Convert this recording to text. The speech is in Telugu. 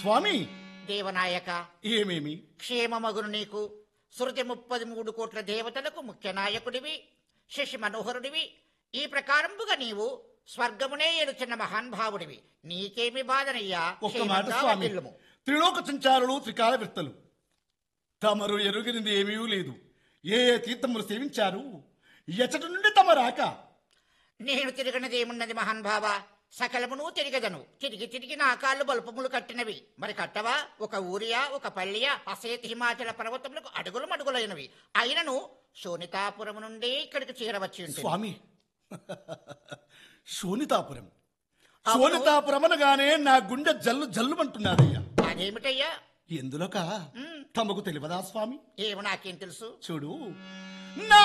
స్వామి దేవనాయక ఏమేమి క్షేమమగును నీకు శృతి ముప్పది మూడు కోట్ల దేవతలకు ముఖ్య నాయకుడివి శశి మనోహరుడివి ఈ ప్రకారంబుగా నీవు స్వర్గమునే ఏలుచున్న మహాన్భావుడివి నీకేమి బాధనయ్యా ఒక్క మాట క్షేమంగా స్వామి వర్ధిల్లుము. త్రిలోక సంచారులు త్రికాల విర్తలు తమరు ఎరుగినది ఏమీ లేదు ఏ ఏ తీర్థములు సేవించారు ఎచ్చటి నుండి తమ రాక నేను తిరగనదేమున్నది మహాన్భావ సకలమును తిరిగదను తిరిగి తిరిగి నా కాళ్ళు బల్పములు కట్టినవి మరి కట్టవా ఒక ఊరియా ఒక పల్లియా అసేత్ హిమాచల పర్వతములకు అడుగులు మడుగులైనవి అయినను శోనితాపురము నుండి ఇక్కడికి చేరవచ్చి ఉంటుంది స్వామి శోనితాపురం అవును. శోనితాపురం అనగానే నా గుండె జల్లు జల్లుమంటున్నారయ్యా అదేమిటయ్యా ఎందులోక తమకు తెలియదా స్వామి ఏమో నాకేం తెలుసు చూడు నా